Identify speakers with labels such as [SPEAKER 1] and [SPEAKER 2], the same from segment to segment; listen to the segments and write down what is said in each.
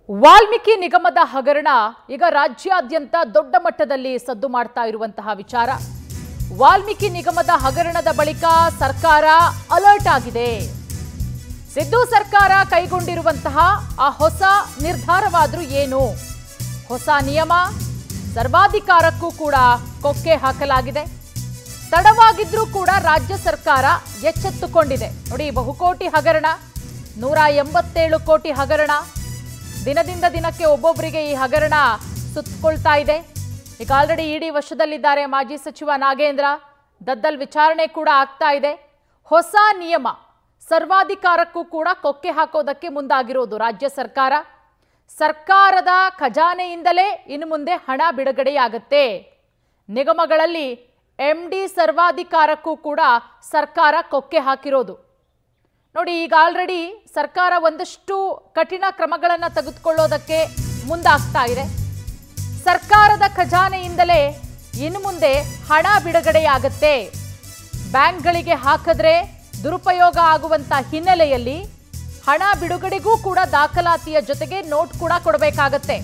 [SPEAKER 1] ವಾಲ್ಮೀಕಿ ನಿಗಮದ ಹಗರಣ ಈಗ ರಾಜ್ಯಾದ್ಯಂತ ದೊಡ್ಡ ಮಟ್ಟದಲ್ಲಿ ಸದ್ದು ಮಾಡ್ತಾ ಇರುವಂತಹ ವಿಚಾರ ವಾಲ್ಮೀಕಿ ನಿಗಮದ ಹಗರಣದ ಬಳಿಕ ಸರ್ಕಾರ ಅಲರ್ಟ್ ಆಗಿದೆ ಸಿದ್ದು ಸರ್ಕಾರ ಕೈಗೊಂಡಿರುವಂತಹ ಆ ಹೊಸ ನಿರ್ಧಾರವಾದ್ರೂ ಏನು ಹೊಸ ನಿಯಮ ಸರ್ವಾಧಿಕಾರಕ್ಕೂ ಕೂಡ ಕೊಕ್ಕೆ ಹಾಕಲಾಗಿದೆ ತಡವಾಗಿದ್ರೂ ಕೂಡ ರಾಜ್ಯ ಸರ್ಕಾರ ಎಚ್ಚೆತ್ತುಕೊಂಡಿದೆ ನೋಡಿ ಬಹುಕೋಟಿ ಹಗರಣ ನೂರ ಎಂಬತ್ತೇಳು ಕೋಟಿ ಹಗರಣ ದಿನದಿಂದ ದಿನಕ್ಕೆ ಒಬ್ಬೊಬ್ಬರಿಗೆ ಈ ಹಗರಣ ಸುತ್ತಕೊಳ್ತಾ ಇದೆ ಈಗ ಆಲ್ರೆಡಿ ಇಡಿ ವಶದಲ್ಲಿದ್ದಾರೆ ಮಾಜಿ ಸಚಿವ ನಾಗೇಂದ್ರ ದದ್ದಲ್ ವಿಚಾರಣೆ ಕೂಡ ಆಗ್ತಾ ಇದೆ ಹೊಸ ನಿಯಮ ಸರ್ವಾಧಿಕಾರಕ್ಕೂ ಕೂಡ ಕೊಕ್ಕೆ ಹಾಕೋದಕ್ಕೆ ಮುಂದಾಗಿರೋದು ರಾಜ್ಯ ಸರ್ಕಾರ ಸರ್ಕಾರದ ಖಜಾನೆಯಿಂದಲೇ ಇನ್ನು ಮುಂದೆ ಹಣ ಬಿಡುಗಡೆಯಾಗತ್ತೆ ನಿಗಮಗಳಲ್ಲಿ ಎಂ ಡಿ ಸರ್ವಾಧಿಕಾರಕ್ಕೂ ಕೂಡ ಸರ್ಕಾರ ಕೊಕ್ಕೆ ಹಾಕಿರೋದು ನೋಡಿ ಈಗ ಆಲ್ರೆಡಿ ಸರ್ಕಾರ ಒಂದಷ್ಟು ಕಠಿಣ ಕ್ರಮಗಳನ್ನು ತೆಗೆದುಕೊಳ್ಳೋದಕ್ಕೆ ಮುಂದಾಗ್ತಾ ಇದೆ ಸರ್ಕಾರದ ಖಜಾನೆಯಿಂದಲೇ ಇನ್ನು ಮುಂದೆ ಹಣ ಬಿಡುಗಡೆಯಾಗತ್ತೆ ಬ್ಯಾಂಕ್ಗಳಿಗೆ ಹಾಕಿದ್ರೆ ದುರುಪಯೋಗ ಆಗುವಂತ ಹಿನ್ನೆಲೆಯಲ್ಲಿ ಹಣ ಬಿಡುಗಡೆಗೂ ಕೂಡ ದಾಖಲಾತಿಯ ಜೊತೆಗೆ ನೋಟ್ ಕೂಡ ಕೊಡಬೇಕಾಗತ್ತೆ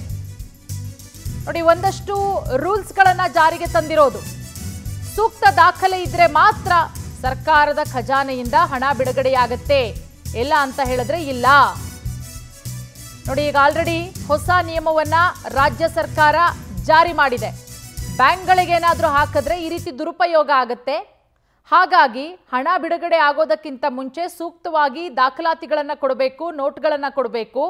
[SPEAKER 1] ನೋಡಿ ಒಂದಷ್ಟು ರೂಲ್ಸ್ಗಳನ್ನ ಜಾರಿಗೆ ತಂದಿರೋದು ಸೂಕ್ತ ದಾಖಲೆ ಇದ್ರೆ ಮಾತ್ರ ಸರ್ಕಾರದ ಖಜಾನೆಯಿಂದ ಹಣ ಬಿಡುಗಡೆಯಾಗತ್ತೆ ಇಲ್ಲ ಅಂತ ಹೇಳಿದ್ರೆ ಇಲ್ಲ ನೋಡಿ ಈಗ ಆಲ್ರೆಡಿ ಹೊಸ ನಿಯಮವನ್ನ ರಾಜ್ಯ ಸರ್ಕಾರ ಜಾರಿ ಮಾಡಿದೆ ಬ್ಯಾಂಕ್ಗಳಿಗೆ ಏನಾದರೂ ಹಾಕಿದ್ರೆ ಈ ರೀತಿ ದುರುಪಯೋಗ ಆಗತ್ತೆ ಹಾಗಾಗಿ ಹಣ ಬಿಡುಗಡೆ ಆಗೋದಕ್ಕಿಂತ ಮುಂಚೆ ಸೂಕ್ತವಾಗಿ ದಾಖಲಾತಿಗಳನ್ನು ಕೊಡಬೇಕು ನೋಟ್ಗಳನ್ನು ಕೊಡಬೇಕು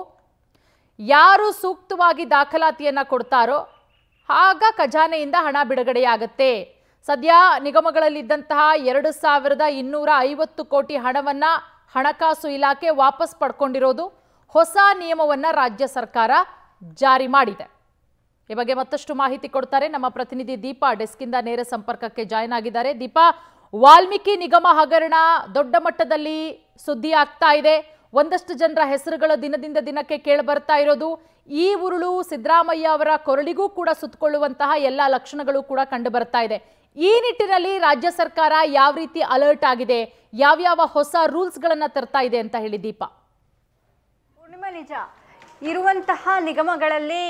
[SPEAKER 1] ಯಾರು ಸೂಕ್ತವಾಗಿ ದಾಖಲಾತಿಯನ್ನು ಕೊಡ್ತಾರೋ ಆಗ ಖಜಾನೆಯಿಂದ ಹಣ ಬಿಡುಗಡೆಯಾಗತ್ತೆ ಸದ್ಯ ನಿಗಮಗಳಲ್ಲಿದ್ದಂತಹ ಎರಡು ಸಾವಿರದ ಇನ್ನೂರ ಐವತ್ತು ಕೋಟಿ ಹಣವನ್ನ ಹಣಕಾಸು ಇಲಾಖೆ ವಾಪಸ್ ಪಡ್ಕೊಂಡಿರೋದು ಹೊಸ ನಿಯಮವನ್ನ ರಾಜ್ಯ ಸರ್ಕಾರ ಜಾರಿ ಮಾಡಿದೆ ಈ ಬಗ್ಗೆ ಮತ್ತಷ್ಟು ಮಾಹಿತಿ ಕೊಡ್ತಾರೆ ನಮ್ಮ ಪ್ರತಿನಿಧಿ ದೀಪಾ ಡೆಸ್ಕಿಂದ ನೇರ ಸಂಪರ್ಕಕ್ಕೆ ಜಾಯ್ನ್ ಆಗಿದ್ದಾರೆ ದೀಪಾ ವಾಲ್ಮೀಕಿ ನಿಗಮ ಹಗರಣ ದೊಡ್ಡ ಮಟ್ಟದಲ್ಲಿ ಸುದ್ದಿ ಆಗ್ತಾ ಇದೆ ಒಂದಷ್ಟು ಜನರ ಹೆಸರುಗಳು ದಿನದಿಂದ ದಿನಕ್ಕೆ ಕೇಳಿ ಬರ್ತಾ ಇರೋದು ಈ ಉರುಳು ಸಿದ್ದರಾಮಯ್ಯ ಅವರ ಕೊರಳಿಗೂ ಕೂಡ ಸುತ್ತಕೊಳ್ಳುವಂತಹ ಎಲ್ಲ ಲಕ್ಷಣಗಳು ಕೂಡ ಕಂಡು ಬರ್ತಾ ಇದೆ ಈ ನಿಟ್ಟಿನಲ್ಲಿ ರಾಜ್ಯ ಸರ್ಕಾರ ಯಾವ ರೀತಿ ಅಲರ್ಟ್ ಆಗಿದೆ ಯಾವ್ಯಾವ ಹೊಸ ರೂಲ್ಸ್ಗಳನ್ನ ತರ್ತಾ ಇದೆ ಅಂತ ಹೇಳಿ ದೀಪಾ
[SPEAKER 2] ಪೂರ್ಣಿಮಾ ನಿಜ ಇರುವಂತಹ ನಿಗಮಗಳಲ್ಲಿ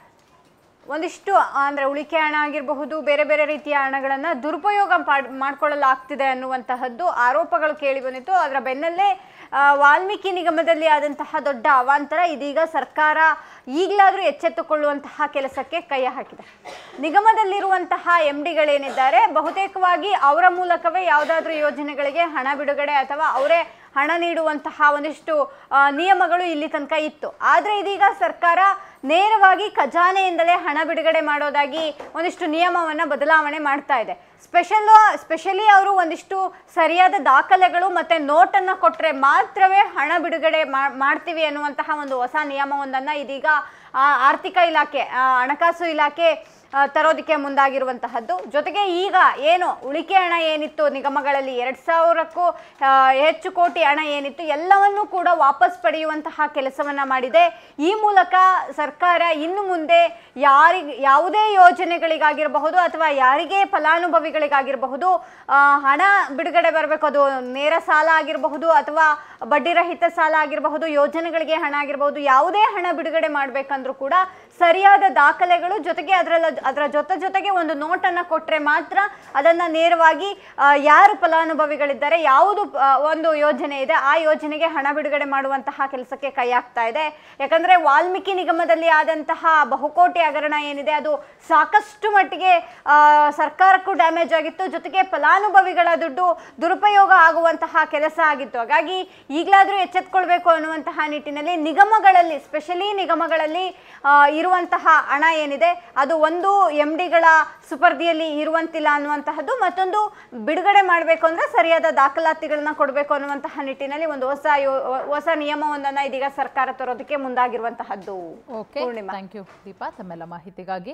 [SPEAKER 2] ಒಂದಿಷ್ಟು ಅಂದರೆ ಉಳಿಕೆ ಹಣ ಆಗಿರಬಹುದು ಬೇರೆ ಬೇರೆ ರೀತಿಯ ಹಣಗಳನ್ನು ದುರುಪಯೋಗ ಪಾಡ್- ಮಾಡ್ಕೊಳ್ಳಲಾಗ್ತಿದೆ ಅನ್ನುವಂತಹದ್ದು ಆರೋಪಗಳು ಕೇಳಿ ಬಂದಿತ್ತು ಅದರ ಬೆನ್ನಲ್ಲೇ ಆ, ವಾಲ್ಮೀಕಿ ನಿಗಮದಲ್ಲಿ ಆದಂತಹ ದೊಡ್ಡ ಅವಾಂತರ ಇದೀಗ ಸರ್ಕಾರ ಈಗಲಾದರೂ ಎಚ್ಚೆತ್ತುಕೊಳ್ಳುವಂತಹ ಕೆಲಸಕ್ಕೆ ಕೈ ಹಾಕಿದೆ ನಿಗಮದಲ್ಲಿರುವಂತಹ ಎಂ ಡಿಗಳೇನಿದ್ದಾರೆ ಬಹುತೇಕವಾಗಿ ಅವರ ಮೂಲಕವೇ ಯಾವುದಾದ್ರೂ ಯೋಜನೆಗಳಿಗೆ ಹಣ ಬಿಡುಗಡೆ ಅಥವಾ ಅವರೇ ಹಣ ನೀಡುವಂತಹ ಒಂದಿಷ್ಟು ಆ, ನಿಯಮಗಳು ಇಲ್ಲಿ ತನಕ ಇತ್ತು ಆದರೆ ಇದೀಗ ಸರ್ಕಾರ ನೇರವಾಗಿ ಖಜಾನೆಯಿಂದಲೇ ಹಣ ಬಿಡುಗಡೆ ಮಾಡೋದಾಗಿ ಒಂದಿಷ್ಟು ನಿಯಮವನ್ನು ಬದಲಾವಣೆ ಮಾಡ್ತಾ ಇದೆ ಸ್ಪೆಷಲ್ ಸ್ಪೆಷಲಿ ಅವರು ಒಂದಿಷ್ಟು ಸರಿಯಾದ ದಾಖಲೆಗಳು ಮತ್ತು ನೋಟನ್ನು ಕೊಟ್ಟರೆ ಮಾತ್ರವೇ ಹಣ ಬಿಡುಗಡೆ ಮಾ- ಮಾಡ್ತೀವಿ ಅನ್ನುವಂತಹ ಒಂದು ಹೊಸ ನಿಯಮವೊಂದನ್ನು ಇದೀಗ ಆ, ಆರ್ಥಿಕ ಇಲಾಖೆ ಆ, ಹಣಕಾಸು ಇಲಾಖೆ ಆ, ತರೋದಕ್ಕೆ ಮುಂದಾಗಿರುವಂತಹದ್ದು ಜೊತೆಗೆ ಈಗ ಏನು ಉಳಿಕೆ ಹಣ ಏನಿತ್ತು ನಿಗಮಗಳಲ್ಲಿ ಎರಡು ಸಾವಿರಕ್ಕೂ ಆ, ಹೆಚ್ಚು ಕೋಟಿ ಹಣ ಏನಿತ್ತು ಎಲ್ಲವನ್ನೂ ಕೂಡ ವಾಪಸ್ ಪಡೆಯುವಂತಹ ಕೆಲಸವನ್ನ ಮಾಡಿದೆ ಈ ಮೂಲಕ ಸರ್ಕಾರ ಇನ್ನು ಮುಂದೆ ಯಾರಿಗೆ ಯಾವುದೇ ಯೋಜನೆಗಳಿಗಾಗಿರಬಹುದು ಅಥವಾ ಯಾರಿಗೆ ಫಲಾನುಭವಿಗಳಿಗಾಗಿರಬಹುದು ಆ, ಹಣ ಬಿಡುಗಡೆ ಬರಬೇಕು ಅದು ನೇರ ಸಾಲ ಆಗಿರಬಹುದು ಅಥವಾ ಬಡ್ಡಿರಹಿತ ಸಾಲ ಆಗಿರಬಹುದು ಯೋಜನೆಗಳಿಗೆ ಹಣ ಆಗಿರಬಹುದು ಯಾವುದೇ ಹಣ ಬಿಡುಗಡೆ ಮಾಡಬೇಕಂದ್ರೂ ಕೂಡ ಸರಿಯಾದ ದಾಖಲೆಗಳು ಜೊತೆಗೆ ಅದರಲ್ಲ ಅದರ ಜೊತೆ ಜೊತೆಗೆ ಒಂದು ನೋಟನ್ನು ಕೊಟ್ಟರೆ ಮಾತ್ರ ಅದನ್ನು ನೇರವಾಗಿ ಆ, ಯಾರು ಫಲಾನುಭವಿಗಳಿದ್ದಾರೆ ಯಾವುದು ಆ, ಒಂದು ಯೋಜನೆ ಇದೆ ಆ ಯೋಜನೆಗೆ ಹಣ ಬಿಡುಗಡೆ ಮಾಡುವಂತಹ ಕೆಲಸಕ್ಕೆ ಕೈ ಹಾಕ್ತಾ ಇದೆ ಯಾಕಂದ್ರೆ ವಾಲ್ಮೀಕಿ ನಿಗಮದಲ್ಲಿ ಆದಂತಹ ಬಹುಕೋಟಿ ಹಗರಣ ಏನಿದೆ ಅದು ಸಾಕಷ್ಟು ಮಟ್ಟಿಗೆ ಆ, ಸರ್ಕಾರಕ್ಕೂ ಡ್ಯಾಮೇಜ್ ಆಗಿತ್ತು ಜೊತೆಗೆ ಫಲಾನುಭವಿಗಳ ದುಡ್ಡು ದುರುಪಯೋಗ ಆಗುವಂತಹ ಕೆಲಸ ಆಗಿತ್ತು ಹಾಗಾಗಿ ಈಗಲಾದರೂ ಎಚ್ಚೆತ್ಕೊಳ್ಬೇಕು ಅನ್ನುವಂತಹ ನಿಟ್ಟಿನಲ್ಲಿ ನಿಗಮಗಳಲ್ಲಿ ಸ್ಪೆಷಲಿ ನಿಗಮಗಳಲ್ಲಿ ಆ, ಇರುವಂತಹ ಹಣ ಏನಿದೆ ಅದು ಒಂದು ಎಂ ಡಿಗಳ ಸುಪರ್ದಿಯಲ್ಲಿ ಇರುವಂತಿಲ್ಲ ಅನ್ನುವಂತಹದ್ದು ಮತ್ತೊಂದು ಬಿಡುಗಡೆ ಮಾಡಬೇಕು ಅಂದ್ರೆ ಸರಿಯಾದ ದಾಖಲಾತಿಗಳನ್ನ ಕೊಡಬೇಕು ಅನ್ನುವಂತಹ ನಿಟ್ಟಿನಲ್ಲಿ ಒಂದು ಹೊಸ ಯೋ- ಹೊಸ ನಿಯಮವೊಂದನ್ನ ಇದೀಗ ಸರ್ಕಾರ ತರೋದಕ್ಕೆ ಮುಂದಾಗಿರುವಂತಹದ್ದು
[SPEAKER 1] okay
[SPEAKER 2] Purnima.
[SPEAKER 1] Thank you Deepa ತಮ್ಮೆಲ್ಲ ಮಾಹಿತಿಗಾಗಿ